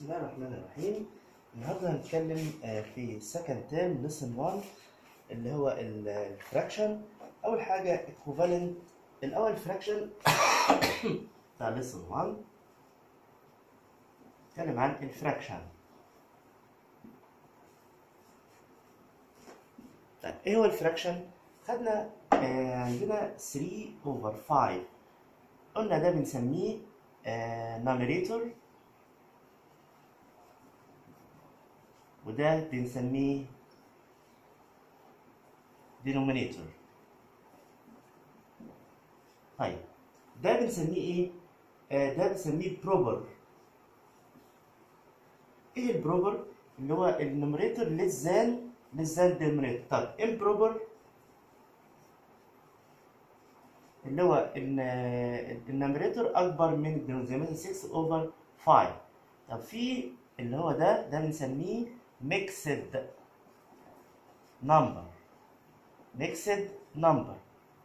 بسم الله الرحمن الرحيم النهارده هنتكلم آه، في second term lesson 1 اللي هو الفراكشن اول حاجه equivalent الاول fraction بتاع lesson 1 نتكلم عن الفراكشن طيب ايه هو الفراكشن خدنا آه، عندنا 3 over 5 قلنا ده بنسميه آه، numerator وده بنسميه denominator طيب ده بنسميه ايه؟ آه ده بنسميه proper ايه البروبر؟ اللي هو النوميريتور less than less than denominator طيب improper اللي هو ان النوميريتور اكبر من الدينومينيتور زي مثلا 6 اوفر 5 طب في اللي هو ده ده بنسميه ميكسد نمبر ميكسد نمبر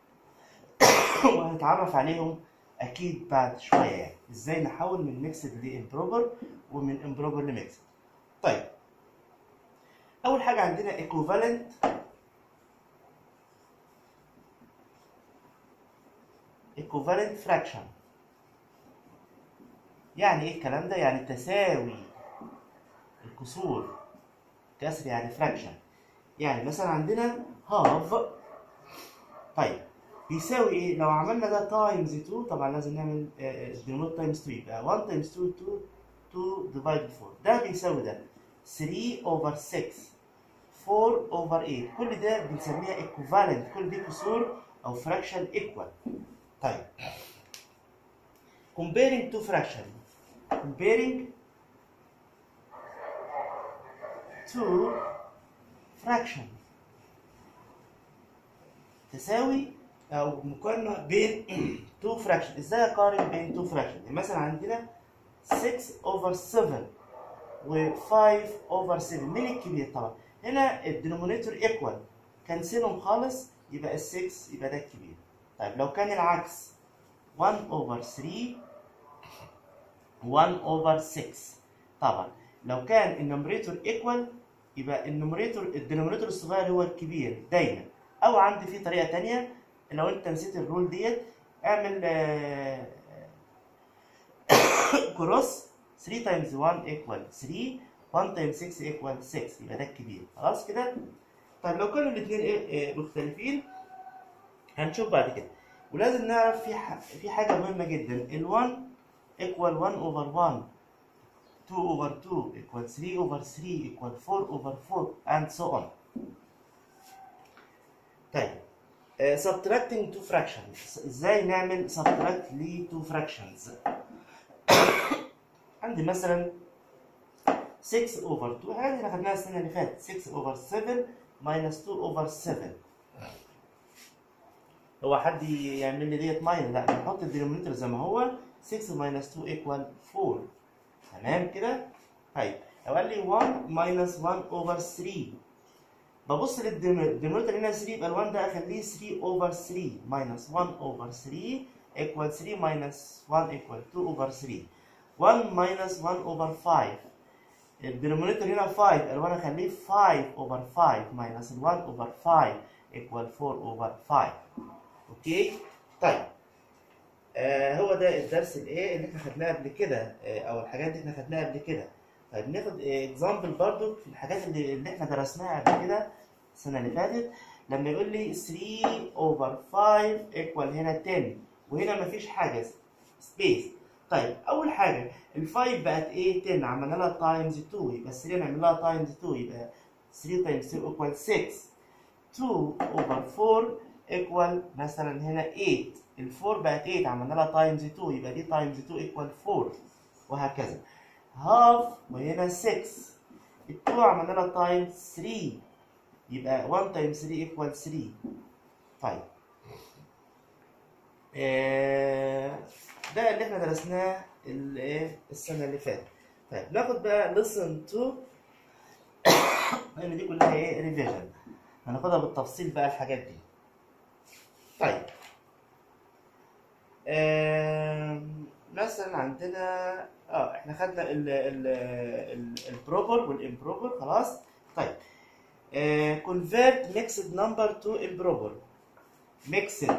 وهنتعرف عليهم اكيد بعد شويه يعني ازاي نحول من ميكسد لامبروبر ومن امبروبر لميكسد طيب اول حاجه عندنا equivalent equivalent fraction يعني ايه الكلام ده يعني تساوي الكسور كسر يعني فراكشن يعني مثلا عندنا هاف طيب بيساوي ايه لو عملنا ده تايمز 2 طبعا لازم نعمل دينومينيتور تايمز 2 يبقى 1 تايمز 2 2 2 ديفايد 4 ده بيساوي ده 3 اوفر 6 4 اوفر 8 كل ده بنسميها equivalent كل دي كسور او فراكشن ايكوال طيب comparing two fraction comparing two fraction تساوي او مقارنه بين two fraction ازاي اقارن بين two fraction يعني مثلا عندنا 6 over 7 و 5 over 7 مين الكبير طبعا هنا الدينومينيتور ايكوال كنسلهم خالص يبقى ال 6 يبقى ده الكبير طيب لو كان العكس 1 over 3 1 over 6 طبعا لو كان النوميريتور ايكوال يبقى النوميريتور الدينومينيتور الصغير هو الكبير دايما او عندي في طريقه تانية لو انت نسيت الرول ديت اعمل آه، كروس 3 تايمز 1 ايكوال 3 1 تايمز 6 ايكوال 6 يبقى ده الكبير خلاص كده طيب لو كانوا الاثنين مختلفين هنشوف بعد كده ولازم نعرف في ح... في حاجه مهمه جدا ال 1 ايكوال 1 اوفر 1 2 اوفر 2 ايكوال 3 اوفر 3 ايكوال 4 اوفر 4 and so on طيب uh, subtracting two fractions ازاي نعمل subtract ل two fractions عندي مثلا 6 اوفر 2 حاجه اللي خدناها السنه اللي فاتت 6 اوفر 7 minus 2 اوفر 7 هو حد يعمل لي ديت ماينس لا بنحط الدينومينيتور زي ما هو 6 minus 2 equal 4 تمام كده طيب لو قال لي 1 minus 1 over 3 ببص للدينومينيتور هنا 3 يبقى ال 1 ده اخليه 3 over 3 minus 1 over 3 equal 3 minus 1 equal 2 over 3 1 minus 1 over 5 الدينومينيتور هنا 5 ال 1 اخليه 5 over 5 minus ال 1 over 5 equal 4 over 5 اوكي طيب آه هو ده الدرس الايه اللي احنا خدناه قبل كده آه او الحاجات اللي احنا خدناها قبل كده طيب ناخد اكزامبل برضو في الحاجات اللي, اللي احنا درسناها قبل كده السنه اللي فاتت لما يقول لي 3 اوفر 5 ايكوال هنا 10 وهنا مفيش حاجه سبيس طيب اول حاجه ال 5 بقت ايه 10 عملنا لها تايمز 2 يبقى 3 نعمل لها تايمز 2 يبقى 3 تايمز 2 ايكوال 6 2 اوفر 4 ايكوال مثلا هنا 8 ال 4 بقت 8 عملنا لها تايمز 2 يبقى دي تايمز 2 ايكوال 4 وهكذا هاف وهنا 6 ال 2 عملنا لها تايمز 3 يبقى 1 تايمز 3 ايكوال 3 طيب آه ده اللي احنا درسناه الايه السنه اللي فاتت طيب ناخد بقى listen to لان دي كلها ايه ريفيجن هناخدها بالتفصيل بقى الحاجات دي طيب آم، مثلا عندنا اه احنا خدنا ال ال ال البروبر والامبروبر خلاص طيب آه convert mixed number to improper mixed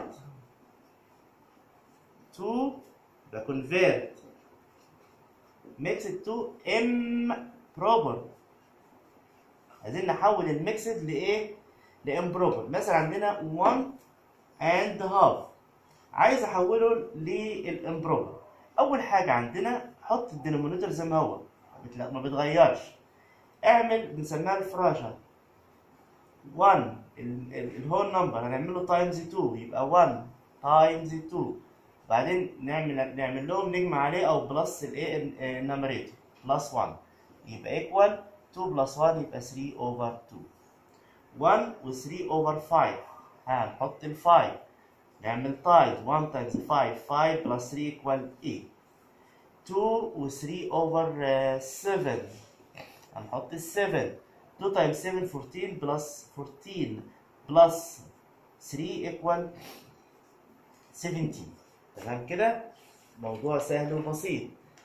to the convert mixed to improper عايزين نحول الميكسد لايه لامبروبر مثلا عندنا 1 and half عايز احوله للامبروبر اول حاجه عندنا حط الدينومينيتور زي ما هو بتلا- ما بيتغيرش اعمل بنسميها الفراشه 1 ال- ال- الهول نمبر هنعمله تايمز 2 يبقى 1 تايمز 2 بعدين نعمل نعمل لهم نجمع عليه او بلس الايه النمريتور بلس 1 يبقى ايكوال 2 بلس 1 يبقى 3 اوفر 2 1 و 3 اوفر 5 هنحط ال 5 نعمل تايمز 1 تايمز 5 5 بلس 3 ايكوال 8 2 و 3 اوفر 7 هنحط ال 7 2 تايمز 7 14 بلس 14 بلس 3 ايكوال 17 تمام كده موضوع سهل وبسيط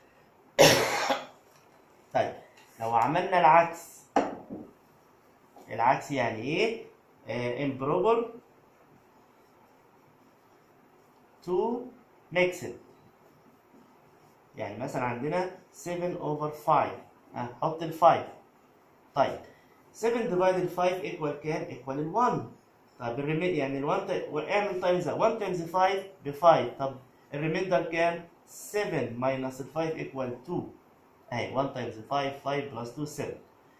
طيب لو عملنا العكس العكس يعني ايه آه improper to mix it يعني مثلا عندنا 7 over 5 ها حط ال 5 طيب 7 divided 5 equal كام؟ equal ال 1 طب الريمي يعني ال 1 ت- اعمل تايمز 1 تايمز 5 ب 5 طب الريميندر كام؟ 7 minus ال 5 equal 2 اهي 1 تايمز 5 5 بلس 2 7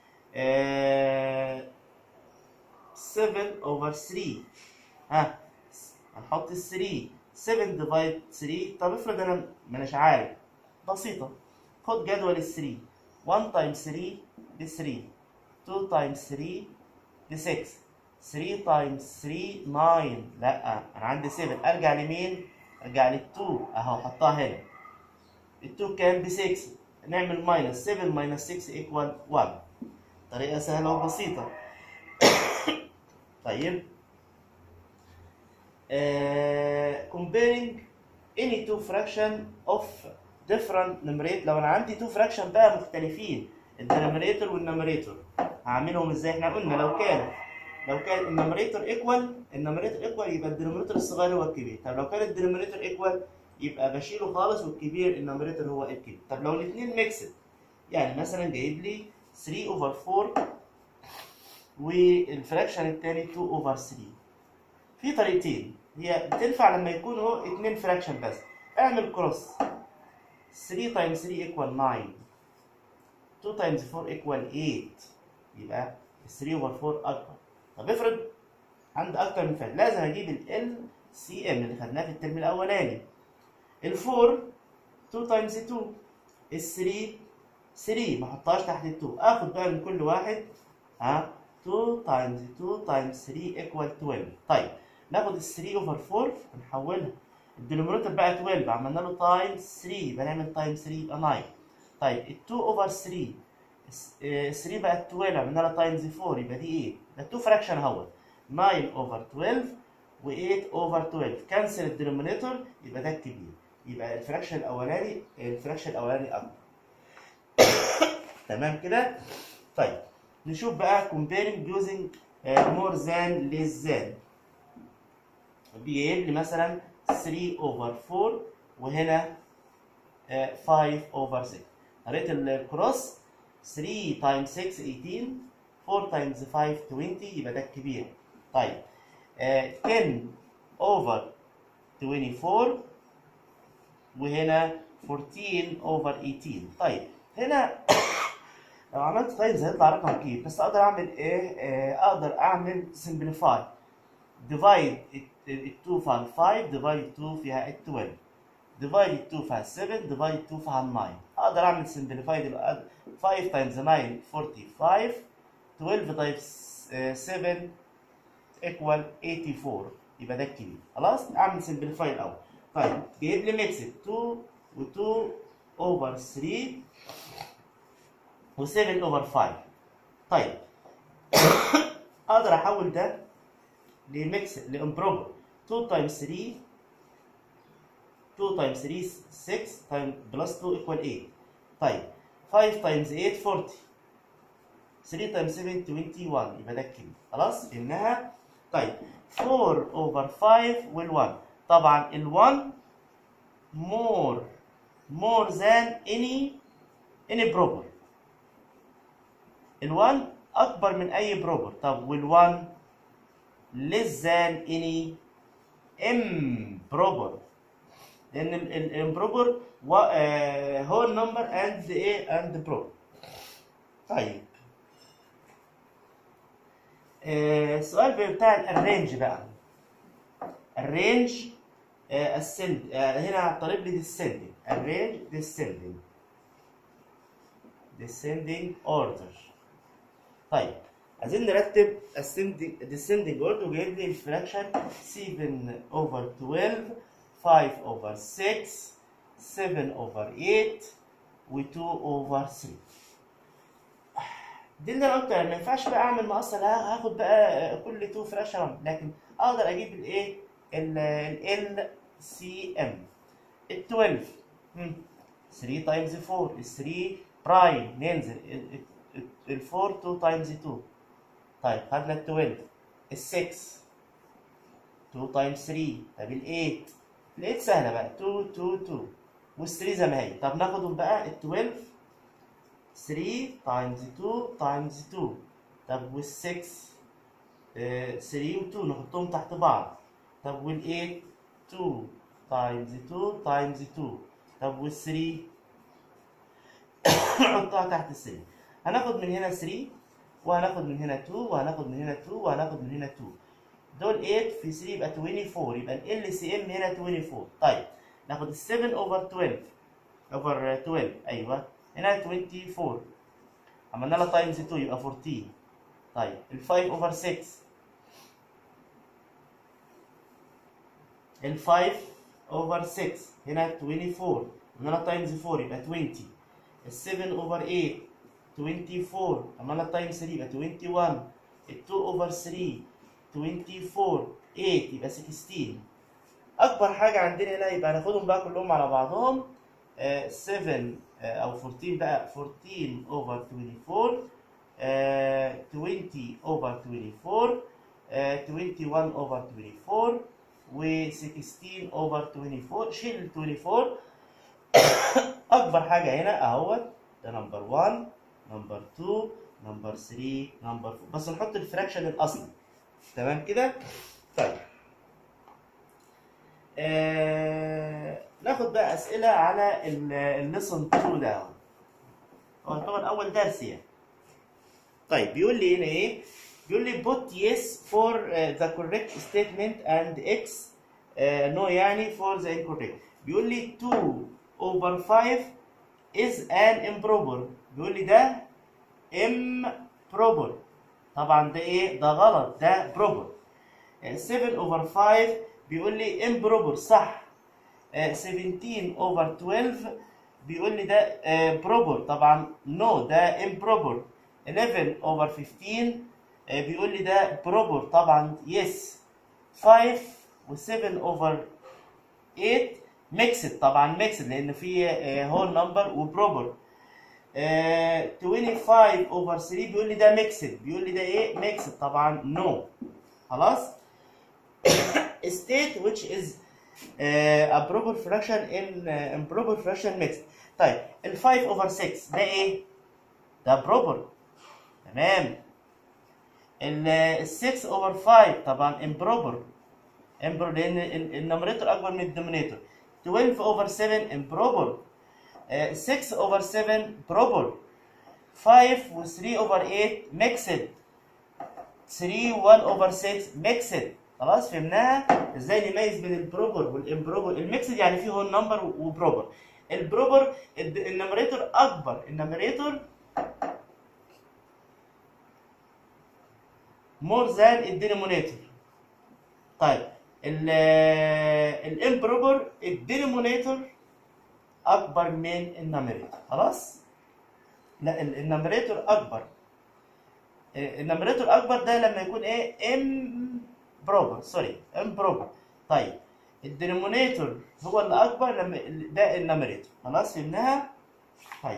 آه 7 over 3 ها هنحط ال 3 7 ديفايد 3 طب افرض انا ما اناش عارف بسيطة خد جدول ال 3 1 تايمز 3 ب 3 2 تايمز 3 ب 6 3 تايمز 3 9 لا انا عندي 7 ارجع لمين؟ ارجع لل 2 اهو حطها هنا ال 2 كام ب 6 نعمل ماينس 7 ماينس 6 ايكوال 1 طريقة سهلة وبسيطة طيب آه comparing any two fraction of different numerator لو انا عندي two fraction بقى مختلفين الدينومينيتور والنوميريتور هعملهم ازاي احنا قلنا لو كان لو كان النوميريتور ايكوال النوميريتور ايكوال يبقى الدينومينيتور الصغير هو الكبير طب لو كان الدينومينيتور ايكوال يبقى بشيله خالص والكبير النوميريتور هو الكبير طب لو الاثنين ميكسد يعني مثلا جايب لي 3 اوفر 4 والفراكشن الثاني 2 اوفر 3 في طريقتين هي بتنفع لما يكونوا اثنين فراكشن بس اعمل كروس 3 تايمز 3 ايكوال 9 2 تايمز 4 ايكوال 8 يبقى 3 اوفر 4 اكبر طب افرض عندي اكتر من فرق لازم اجيب ال سي ام اللي خدناه في الترم الاولاني ال 4 2 تايمز 2 ال 3 3 ما احطهاش تحت ال 2 اخد بقى من كل واحد ها 2 تايمز 2 تايمز 3 ايكوال 12 طيب ناخد ال 3 اوفر 4 ونحولها الدينومينيتور بقى 12 عملنا له تايمز 3 يبقى نعمل تايمز 3 يبقى 9 طيب ال 2 اوفر 3 3 بقت 12 عملنا لها تايمز 4 يبقى دي 8 ده 2 فراكشن اهوت 9 اوفر 12 و8 اوفر 12 كنسل الدينومينيتور يبقى ده الكبير يبقى الفراكشن الاولاني الفراكشن الاولاني اكبر تمام كده طيب نشوف بقى comparing using uh, more than less than بيجيب لي مثلا 3 over 4 وهنا uh, 5 over 6 طريقة الكروس 3 times 6 18 4 times 5 20 يبقى ده الكبير طيب uh, 10 over 24 وهنا 14 over 18 طيب هنا لو عملت تايمز هيطلع رقم كبير بس اقدر اعمل ايه آه اقدر اعمل سمبليفاي ديفايد ال 2 فيها 5 ديفايد 2 فيها 12 ديفايد 2 فيها 7 ديفايد 2 فيها 9 اقدر اعمل سمبليفاي 5 تايمز 9 45 12 تايمز 7 ايكوال 84 يبقى ده الكبير خلاص اعمل سمبليفاي الاول طيب جايب لي ميكس 2 و2 اوفر 3 و7 اوفر 5 طيب اقدر احول ده لميكس لامبروفر 2 تايمز 3 2 times 3 6 times plus 2 equal 8 طيب 5 times 8 40 3 times 7 21 يبقى ده الكلمة خلاص فهمناها طيب 4 over 5 وال 1 طبعا ال 1 more more than any any proper ال 1 أكبر من أي proper طب وال 1 less than any improper لأن الامبروبر هو النمبر and ايه and proper طيب آه، السؤال بتاع الرينج بقى الرينج السند هنا طالب لي descending الرينج descending descending order طيب عايزين نرتب ascending descending order وجايب لي الفراكشن 7 over 12 5 over 6 7 over 8 و 2 over 3 دي اللي انا قلت ما ينفعش بقى اعمل مقص انا هاخد بقى كل 2 فراكشن لكن اقدر اجيب الايه ال سي ام ال 12 هم، 3 تايمز 4 ال 3 برايم ننزل ال 4 2 تايمز 2 طيب خدنا ال 12 ال 6 2 تايمز 3 طب ال 8 ال 8 سهله بقى 2 2 2 وال 3 زي ما هي طب ناخدهم بقى ال 12 3 تايمز 2 تايمز 2 طب وال 6 3 و 2 نحطهم تحت بعض طب وال 8 2 تايمز 2 تايمز 2 طب وال 3 نحطها تحت 3 هناخد من هنا 3 وهناخد من هنا 2 وهناخد من هنا 2 وهناخد من هنا 2 دول 8 في 3 يبقى 24 يبقى ال سي ام هنا 24 طيب ناخد ال 7 اوفر 12 اوفر 12 ايوه هنا 24 عملنا لها تايمز 2 يبقى 14 طيب ال 5 اوفر 6 ال 5 اوفر 6 هنا 24 عملنا لها تايمز 4 يبقى 20 ال 7 اوفر 8 24 عملنا تايمز 3 يبقى 21 ال 2 اوفر 3 24 8 يبقى 16 اكبر حاجه عندنا هنا يبقى هناخدهم بقى كلهم على بعضهم آه، 7 آه، او 14 بقى 14 اوفر 24 آه، 20 اوفر 24 آه، 21 اوفر 24 و 16 اوفر 24 شيل ال 24 اكبر حاجه هنا اهوت ده نمبر 1 نمبر 2 نمبر 3 نمبر 4 بس نحط الفراكشن الاصلي تمام كده طيب آه ناخد بقى اسئله على الليسون 2 ده هو طبعا اول درس يعني طيب بيقول لي هنا ايه بيقول لي put yes for uh, the correct statement and x uh, no يعني for the incorrect بيقول لي 2 over 5 is an improper بيقول لي ده improper طبعا ده ايه ده غلط ده proper 7 over 5 بيقول لي improper صح آه، 17 over 12 بيقول لي ده آه، proper طبعا no ده improper 11 over 15 آه، بيقول لي ده proper طبعا yes 5 و7 over 8 mixed طبعا mixed لان في whole number وبروبر 25 over 3 بيقول لي ده mixed بيقول لي ده ايه mixed طبعا no خلاص state which is uh, a proper fraction in uh, improper fraction mixed طيب ال 5 over 6 ده ايه ده proper تمام ال 6 over 5 طبعا improper improper لان النوميريتور اكبر من الدومينيتور 12 over 7 improper uh, 6 over 7 proper 5 و 3 over 8 mixed 3 1 over 6 mixed خلاص فهمناها ازاي نميز بين البروبر والامبروبر الميكسد يعني فيه هو النمبر وبروبر البروبر النمريتور اكبر النمريتور مور ذان الدينومينيتور طيب الامبروبر الدينومينيتور اكبر من النمريتور خلاص لا النمريتور اكبر النمريتور اكبر ده لما يكون ايه ام بروبر سوري امبروبر طيب الدينومينيتور هو اللي اكبر لما ده النمريتور خلاص فهمناها طيب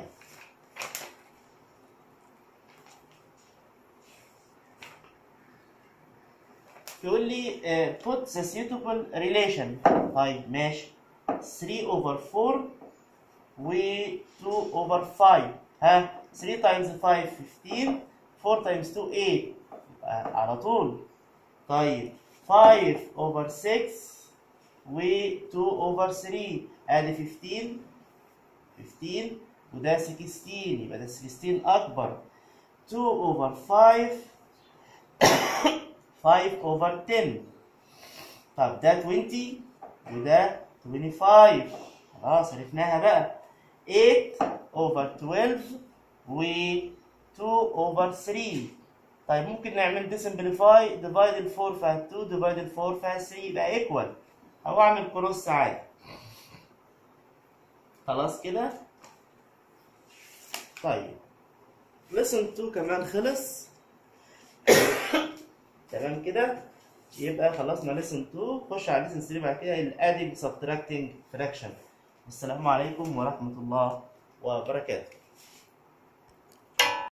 يقول لي uh, put the suitable relation طيب ماشي 3 over 4 و 2 over 5 ها 3 times 5 15 4 times 2 8 آه على طول طيب 5 over 6 و 2 over 3 ادي 15 15 وده 16 يبقى ده 16 اكبر 2 over 5 5 over 10 طب ده 20 وده 25 خلاص عرفناها بقى 8 over 12 و 2 over 3 طيب ممكن نعمل دي سمبليفاي ديفايد ال 4 فيها 2 ديفايد ال 4 فيها 3 يبقى ايكوال او اعمل كروس عادي خلاص كده طيب لسن 2 كمان خلص تمام كده يبقى خلصنا لسن 2 خش على لسن 3 بعد كده الادنج سبتراكتنج فراكشن والسلام عليكم ورحمه الله وبركاته